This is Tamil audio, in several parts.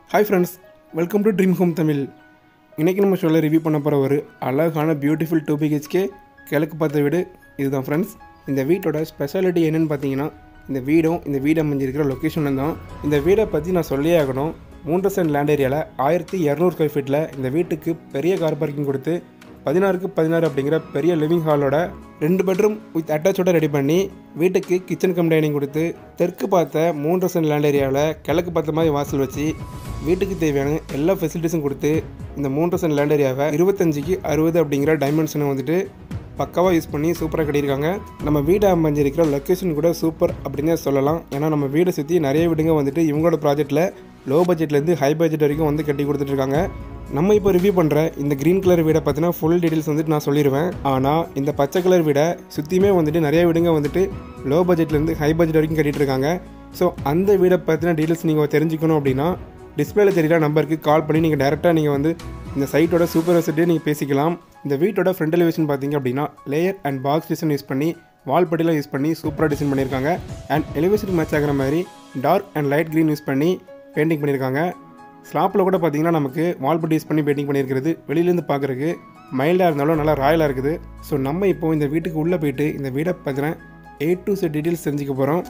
hi friends welcome to dream home Tamil இன்றைக்கி நம்ம ஷோவில் ரிவ்யூ பண்ண போகிற ஒரு அழகான பியூட்டிஃபுல் டூ பிஹெச்கே கிழக்கு பார்த்த வீடு இதுதான் ஃப்ரெண்ட்ஸ் இந்த வீட்டோட ஸ்பெஷாலிட்டி என்னென்னு பார்த்தீங்கன்னா இந்த வீடும் இந்த வீடு அமைஞ்சிருக்கிற லொக்கேஷனும் தான் இந்த வீடை பற்றி நான் சொல்லியே ஆகணும் மூன்று சென்ட் லேண்ட் ஏரியாவில் ஆயிரத்தி இரநூறு ஸ்கொயர் ஃபீட்டில் இந்த வீட்டுக்கு பெரிய கார் பார்க்கிங் கொடுத்து பதினாறுக்கு பதினாறு அப்படிங்கிற பெரிய லிவிங் ஹாலோட ரெண்டு பெட்ரூம் வித் அட்டாச்சோட ரெடி பண்ணி வீட்டுக்கு கிச்சன் கம் டைனிங் கொடுத்து தெற்கு பார்த்த மூன்று சென்ட் லேண்ட் ஏரியாவில் கிழக்கு பார்த்த மாதிரி வாசல் வச்சு வீட்டுக்கு தேவையான எல்லா ஃபெசிலிட்டிஸும் கொடுத்து இந்த மூன்று சென்ட் லேண்ட் ஏரியாவை இருபத்தஞ்சிக்கு அறுபது அப்படிங்கிற டைமென்ஷனை வந்துட்டு பக்காவாக யூஸ் பண்ணி சூப்பராக கட்டியிருக்காங்க நம்ம வீடு அமைஞ்சிருக்கிற லொக்கேஷன் கூட சூப்பர் அப்படின்னே சொல்லலாம் ஏன்னா நம்ம வீடை சுற்றி நிறைய வீடுங்க வந்துட்டு இவங்களோட ப்ராஜெக்ட்டில் லோ பட்ஜெட்லேருந்து ஹை பட்ஜெட் வரைக்கும் வந்து கட்டி கொடுத்துட்ருக்காங்க நம்ம இப்போ ரிவ்யூ பண்ணுற இந்த க்ரீன் கலர் வீடை பற்றின ஃபுல் டீட்டெயில்ஸ் வந்துட்டு நான் சொல்லிடுவேன் ஆனால் இந்த பச்சை கலர் வீடை சுற்றியுமே வந்துட்டு நிறைய வீடுங்க வந்துட்டு லோ பட்ஜெட்லேருந்து ஹை பட்ஜெட் வரைக்கும் கட்டிட்டு இருக்காங்க ஸோ அந்த வீடை பற்றின டீட்டெயில்ஸ் நீங்கள் தெரிஞ்சுக்கணும் அப்படின்னா டிஸ்பிளேல தெரியுற நம்பருக்கு கால் பண்ணி நீங்கள் டேரெக்டாக நீங்கள் வந்து இந்த சைட்டோட சூப்பர் வசதியை நீங்கள் பேசிக்கலாம் இந்த வீட்டோட ஃப்ரண்ட் எலிவேஷன் பார்த்தீங்க அப்படின்னா layer and box design use பண்ணி வால் படிலாம் யூஸ் பண்ணி சூப்பராக டிசைன் பண்ணியிருக்காங்க அண்ட் எலிவேஷன் மேட்ச் ஆகிற மாதிரி dark and light green use பண்ணி பெயிண்டிங் பண்ணியிருக்காங்க ஸ்லாப்பில் கூட பார்த்தீங்கன்னா நமக்கு வால் பட்டி யூஸ் பண்ணி பெயிண்டிங் பண்ணியிருக்கிறது வெளியிலேருந்து பார்க்குறதுக்கு மைல்டாக இருந்தாலும் நல்லா ராயலாக இருக்குது ஸோ நம்ம இப்போ இந்த வீட்டுக்கு உள்ளே போயிட்டு இந்த வீடை பற்றின ஏ டு செட் டீட்டெயில்ஸ் தெரிஞ்சுக்க போகிறோம்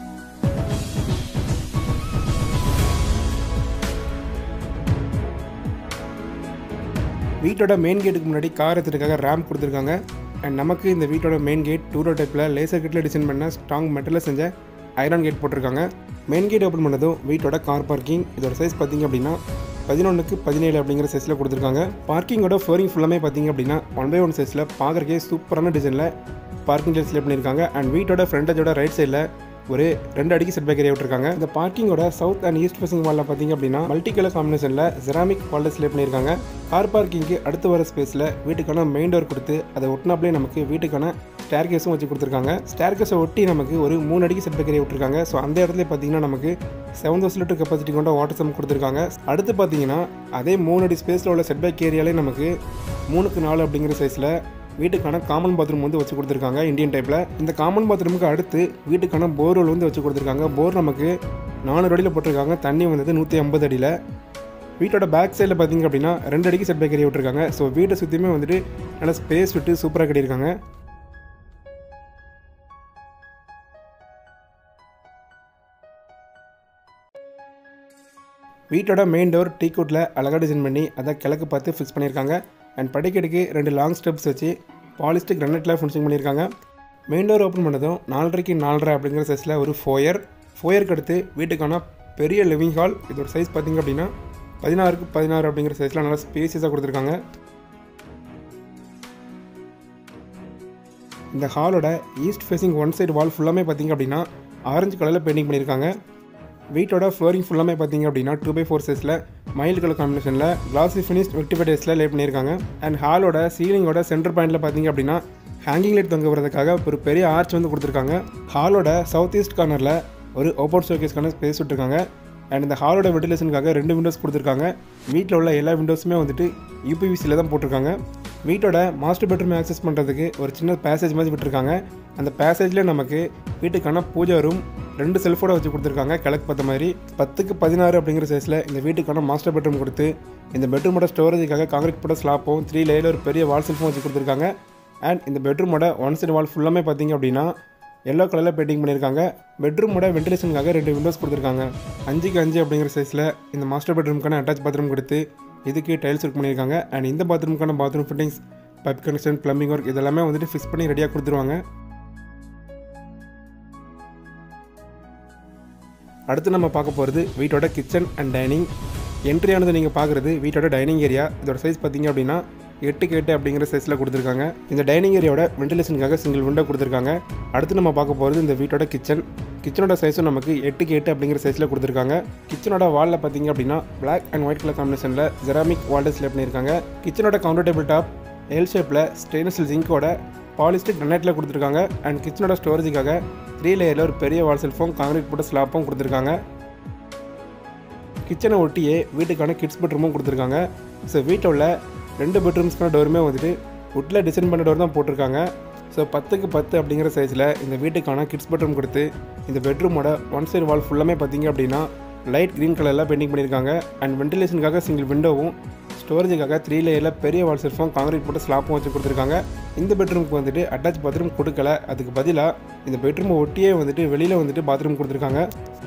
வீட்டோட மெயின் கேட்டுக்கு முன்னாடி கார் எடுத்துறதுக்காக ரேம்ப் கொடுத்துருக்காங்க அண்ட் நமக்கு இந்த வீட்டோட மெயின் கேட் டூரோ டைப்பில் லேசர் கிட்டில் டிசைன் பண்ண ஸ்ட்ராங் மெட்டலில் செஞ்ச ஐரன் கேட் போட்டிருக்காங்க மெயின் கேட் ஓப்பன் பண்ணதும் வீட்டோட கார் பார்க்கிங் இதோட சைஸ் பார்த்தீங்க அப்படின்னா பதினொன்றுக்கு பதினேழு அப்படிங்கிற சைஸில் கொடுத்துருக்காங்க பார்க்கிங்கோட ஃப்ளோரிங் ஃபுல்லாமே பார்த்தீங்க அப்படின்னா ஒன் பை ஒன் சைஸில் பார்க்குறக்கே சூப்பரான டிசைனில் பார்க்கிங் டிஸ்பிளே பண்ணியிருக்காங்க அண்ட் வீட்டோட ஃப்ரண்டேஜோட ரைட் சைடில் ஒரு ரெண்டு அடிக்கு செட் பேக் ஏரியா விட்டுருக்காங்க இந்த பார்க்கிங்கோட சவுத் அண்ட் ஈஸ்ட் ஃபேசிங் வாலில் பார்த்தீங்க அப்படின்னா மல்டி கலர் காம்பினேஷனில் ஜெராமிக் வால் டிஸ்பிளே பண்ணியிருக்காங்க கார் பார்க்கிங்க்கு அடுத்து வர ஸ்பேஸில் வீட்டுக்கான மெயின் டோர் கொடுத்து அதை ஒட்டினாப்லேயே நமக்கு வீட்டுக்கான ஸ்டேர் கேஸும் வச்சு கொடுத்துருக்காங்க ஸ்டேர் கேஸை ஒட்டி நமக்கு ஒரு மூணு அடிக்கு செட் பேக் ஏரியா விட்டுருக்காங்க ஸோ அந்த இடத்துல பார்த்தீங்கன்னா நமக்கு செவன் தௌசண்ட் லிட்டர் கெப்பாசிட்டி கொண்ட வாட்டர் சம் கொடுத்துருக்காங்க அடுத்து பார்த்தீங்கன்னா அதே மூணு அடி ஸ்பேஸில் உள்ள செட் பேக் ஏரியாலே நமக்கு மூணுக்கு நாலு அப்படிங்கிற சைஸில் வீட்டுக்கான காமன் பாத்ரூம் வந்து வச்சு கொடுத்துருக்காங்க இந்தியன் டைப்பில் இந்த காமன் பாத்ரூமுக்கு அடுத்து வீட்டுக்கான போர்வெல் வந்து வச்சு கொடுத்துருக்காங்க போர் நமக்கு நானூறு அடியில் போட்டிருக்காங்க தண்ணி வந்தது நூற்றி ஐம்பது அடியில் வீட்டோட பேக் சைடில் பார்த்தீங்க அப்படின்னா ரெண்டு அடிக்கு செட் பேக் ஏரியா விட்டுருக்காங்க ஸோ வீட்டை சுற்றியுமே வந்துட்டு நல்லா ஸ்பேஸ் விட்டு சூப்பராக கட்டியிருக்காங்க வீட்டோட மெயின் டோர் டீ கோட்டில் அழகாக டிசைன் பண்ணி அதை கிழக்கு பார்த்து ஃபிக்ஸ் பண்ணியிருக்காங்க அண்ட் படிக்கட்டுக்கு ரெண்டு லாங் ஸ்டெப்ஸ் வச்சு பாலிஸ்ட் கிரானைட்டில் ஃபினிஷிங் பண்ணியிருக்காங்க மெயின் டோர் ஓப்பன் பண்ணதும் நாலரைக்கு நாலரை அப்படிங்கிற சைஸில் ஒரு ஃபோயர் ஃபோயருக்கு அடுத்து வீட்டுக்கான பெரிய லிவிங் ஹால் இதோட சைஸ் பார்த்திங்க அப்படின்னா பதினாறுக்கு பதினாறு அப்படிங்கிற சைஸில் நல்லா ஸ்பேசியஸாக கொடுத்துருக்காங்க இந்த ஹாலோட east facing one side wall ஃபுல்லாமே பார்த்திங்க அப்படின்னா ஆரஞ்சு கலரில் பெயிண்டிங் பண்ணியிருக்காங்க வீட்டோட ஃப்ளோரிங் ஃபுல்லாமே பார்த்தீங்க அப்படின்னா டூ பை ஃபோர் சைஸில் மைல்டு கலர் காம்பினேஷனில் கிளாசி ஃபினிஷ் வெக்டிஃபைடேஸில் லே பண்ணியிருக்காங்க அண்ட் ஹாலோட சீலிங்கோட சென்டர் பாயிண்டில் பார்த்தீங்க அப்படின்னா ஹேங்கிங் லைட் தொங்க வரதுக்காக ஒரு பெரிய ஆர்ச் வந்து கொடுத்துருக்காங்க ஹாலோட சவுத் ஈஸ்ட் கார்னரில் ஒரு ஓப்பன் ஷோகேஸ்க்கான ஸ்பேஸ் விட்டுருக்காங்க அண்ட் இந்த ஹாலோட வெண்டிலேஷனுக்காக ரெண்டு விண்டோஸ் கொடுத்துருக்காங்க வீட்டில் உள்ள எல்லா விண்டோஸுமே வந்துட்டு யூபிவிசியில் தான் போட்டிருக்காங்க வீட்டோட மாஸ்டர் பெட்ரூம் ஆக்சஸ் பண்ணுறதுக்கு ஒரு சின்ன பேசேஜ் மாதிரி விட்டுருக்காங்க அந்த பேசேஜில் நமக்கு வீட்டுக்கான பூஜா ரூம் ரெண்டு செல்ஃபோட வச்சு கொடுத்துருக்காங்க கிழக்கு பார்த்த மாதிரி பத்துக்கு பதினாறு அப்படிங்கிற சைஸில் இந்த வீட்டுக்கான மாஸ்டர் பெட்ரூம் கொடுத்து இந்த பெட்ரூமோட ஸ்டோரேஜுக்காக காங்கிரீட் போட ஸ்லாப்பும் த்ரீ லேயரில் ஒரு பெரிய வால் செல்ஃபும் வச்சு கொடுத்துருக்காங்க அண்ட் இந்த பெட்ரூமோட ஒன் சைடு வால் ஃபுல்லாமே பார்த்தீங்க அப்படின்னா எல்லோ கலரில் பெயிண்டிங் பண்ணியிருக்காங்க பெட்ரூமோட வென்டிலேஷனுக்காக ரெண்டு விண்டோஸ் கொடுத்துருக்காங்க அஞ்சுக்கு அஞ்சு அப்படிங்கிற சைஸில் இந்த மாஸ்டர் பெட்ரூமுக்கான அட்டாச் பாத்ரூம் கொடுத்து இதுக்கு டைல்ஸ் ஒர்க் பண்ணியிருக்காங்க அண்ட் இந்த பாத்ரூமுக்கான bathroom fittings pipe connection plumbing work இதெல்லாமே வந்துட்டு ஃபிக்ஸ் பண்ணி ரெடியாக கொடுத்துருவாங்க அடுத்து நம்ம பார்க்க போகிறது வீட்டோட கிச்சன் அண்ட் டைனிங் என்ட்ரி ஆனது நீங்கள் பார்க்குறது வீட்டோட டைனிங் ஏரியா இதோட சைஸ் பார்த்தீங்க அப்படின்னா எட்டுக்கு எட்டு அப்படிங்கிற சைஸில் கொடுத்துருக்காங்க இந்த டைனிங் ஏரியாவோட வென்டிலேஷனுக்காக சிங்கிள் விண்டோ கொடுத்துருக்காங்க அடுத்து நம்ம பார்க்க போகிறது இந்த வீட்டோட கிச்சன் கிச்சனோட சைஸும் நமக்கு எட்டுக்கு எட்டு அப்படிங்கிற சைஸில் கொடுத்துருக்காங்க கிச்சனோட வாலில் பார்த்தீங்க அப்படின்னா பிளாக் அண்ட் ஒயிட் கலர் காம்பினேஷனில் ஜெராமிக் வால் டிஸ்பிளே பண்ணியிருக்காங்க கிச்சனோட கவுண்டர் டேபிள் டாப் எல் ஷேப்பில் ஸ்டெயின்லெஸ் ஸ்டீல் ஜிங்கோட பாலிஸ்டிக் கிரனைட்டில் கொடுத்துருக்காங்க அண்ட் கிச்சனோட ஸ்டோரேஜுக்காக த்ரீ லேயரில் ஒரு பெரிய வால் செல்ஃபோம் காங்கிரீட் போட்ட ஸ்லாப்பும் கொடுத்துருக்காங்க கிச்சனை ஒட்டியே வீட்டுக்கான கிட்ஸ் பெட்ரூமும் கொடுத்துருக்காங்க ஸோ வீட்டில் உள்ள ரெண்டு பெட்ரூம்ஸ்க்கான டோருமே வந்துட்டு வுட்டில் டிசைன் பண்ண டோர் தான் போட்டிருக்காங்க ஸோ பத்துக்கு பத்து அப்படிங்கிற சைஸில் இந்த வீட்டுக்கான கிட்ஸ் பெட்ரூம் கொடுத்து இந்த பெட்ரூமோட ஒன் சைடு வால் ஃபுல்லாமே பார்த்தீங்க அப்படின்னா லைட் க்ரீன் கலரில் பெயிண்டிங் பண்ணியிருக்காங்க அண்ட் வென்டிலேஷனுக்காக சிங்கிள் விண்டோவும் ஸ்டோரேஜுக்காக த்ரீ லேயரில் பெரிய வால் செல்ஃபும் காங்கிரீட் போட்டு ஸ்லாப்பும் வச்சு கொடுத்துருக்காங்க இந்த பெட்ரூமுக்கு வந்துட்டு அட்டாச் பாத்ரூம் கொடுக்கல அதுக்கு பதிலாக இந்த பெட்ரூமை ஒட்டியே வந்துட்டு வெளியில் வந்துட்டு பாத்ரூம் கொடுத்துருக்காங்க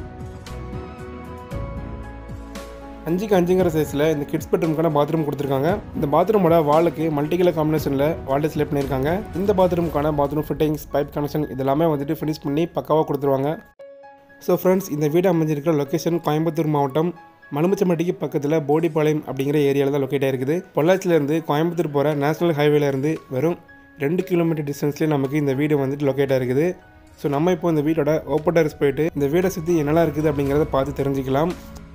அஞ்சுக்கு அஞ்சுங்கிற சைஸில் இந்த கிட்ஸ் பெட்ரூம்க்கான பாத்ரூம் கொடுத்துருக்காங்க இந்த பாத்ரூமோட வாலுக்கு மல்டி கலர் காம்பினேஷனில் வால் டிஸ்பிளே பண்ணியிருக்காங்க இந்த பாத்ரூமுக்கான பாத்ரூம் ஃபிட்டிங்ஸ் பைப் கனெக்ஷன் இதெல்லாமே வந்துட்டு ஃபினிஷ் பண்ணி பக்காவாக கொடுத்துருவாங்க ஸோ ஃப்ரெண்ட்ஸ் இந்த வீடு அமைஞ்சிருக்கிற லொக்கேஷன் கோயம்புத்தூர் மாவட்டம் மலுமிச்சம்பட்டிக்கு பக்கத்தில் போடிப்பாளையம் அப்படிங்கிற ஏரியாவில் தான் லொக்கேட் ஆயிருக்குது பொள்ளாச்சியிலேருந்து கோயம்புத்தூர் போகிற நேஷனல் ஹைவேலேருந்து வெறும் ரெண்டு கிலோமீட்டர் டிஸ்டன்ஸ்லேயே நமக்கு இந்த வீடு வந்துட்டு லொக்கேட் ஆயிருக்குது ஸோ நம்ம இப்போ இந்த வீட்டோட ஓப்பன் டெரஸ் போயிட்டு இந்த வீடை சுற்றி என்னெல்லாம் இருக்குது அப்படிங்கிறத பார்த்து தெரிஞ்சுக்கலாம்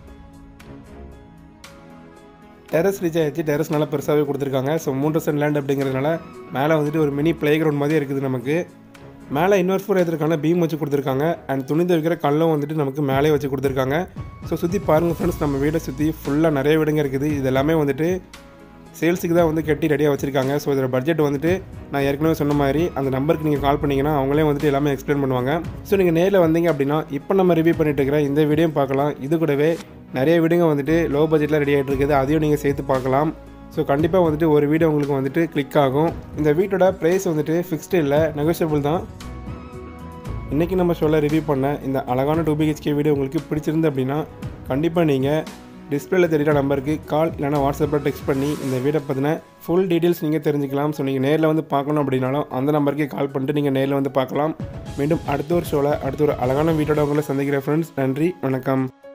டெரஸ் ரீச் ஆகிடுச்சு டெரஸ் நல்லா பெருசாகவே கொடுத்துருக்காங்க ஸோ மூன்று சென்ட் லேண்ட் அப்படிங்கிறதுனால மேலே வந்துட்டு ஒரு மினி ப்ளே கிரவுண்ட் மாதிரி இருக்குது நமக்கு மேலே இன்னொரு ஃபோர் ஏற்றுறதுக்கான பீம் வச்சு கொடுத்துருக்காங்க அண்ட் துணி துவைக்கிற கல்லும் வந்துட்டு நமக்கு மேலே வச்சு கொடுத்துருக்காங்க ஸோ சுற்றி பாருங்கள் ஃப்ரெண்ட்ஸ் நம்ம வீடை சுற்றி ஃபுல்லாக நிறைய வீடுங்க இருக்குது இது எல்லாமே வந்துட்டு சேல்ஸுக்கு தான் வந்து கட்டி ரெடியாக வச்சுருக்காங்க ஸோ இதோட பட்ஜெட் வந்துட்டு நான் ஏற்கனவே சொன்ன மாதிரி அந்த நம்பருக்கு நீங்கள் கால் பண்ணிங்கன்னா அவங்களே வந்துட்டு எல்லாமே எக்ஸ்பிளைன் பண்ணுவாங்க ஸோ நீங்கள் நேரில் வந்தீங்க அப்படின்னா இப்போ நம்ம ரிவ்யூ பண்ணிட்டு இருக்கிற இந்த வீடியோ பார்க்கலாம் இது கூடவே நிறைய வீடுங்க வந்துட்டு லோ பட்ஜெட்டில் ரெடி ஆகிட்டு இருக்குது அதையும் நீங்கள் சேர்த்து பார்க்கலாம் ஸோ கண்டிப்பாக வந்துட்டு ஒரு வீடியோ உங்களுக்கு வந்துட்டு கிளிக் ஆகும் இந்த வீட்டோட ப்ரைஸ் வந்துட்டு ஃபிக்ஸ்டு இல்லை நெகோஷியபிள் தான் இன்றைக்கி நம்ம ஷோவில் ரிவ்யூ பண்ண இந்த அழகான டூ பிஹெச்கே வீடியோ உங்களுக்கு பிடிச்சிருந்து அப்படின்னா கண்டிப்பாக நீங்கள் டிஸ்பிளேல தெரியிற நம்பருக்கு கால் இல்லைனா வாட்ஸ்அப்பில் டெக்ஸ்ட் பண்ணி இந்த வீடை பற்றின ஃபுல் டீட்டெயில்ஸ் நீங்கள் தெரிஞ்சுக்கலாம் ஸோ நீங்கள் நேரில் வந்து பார்க்கணும் அப்படின்னாலும் அந்த நம்பருக்கு கால் பண்ணிட்டு நீங்கள் நேரில் வந்து பார்க்கலாம் மீண்டும் அடுத்த ஒரு ஷோவில் அடுத்த ஒரு அழகான வீட்டோட உங்களை சந்திக்கிற ஃப்ரெண்ட்ஸ் நன்றி வணக்கம்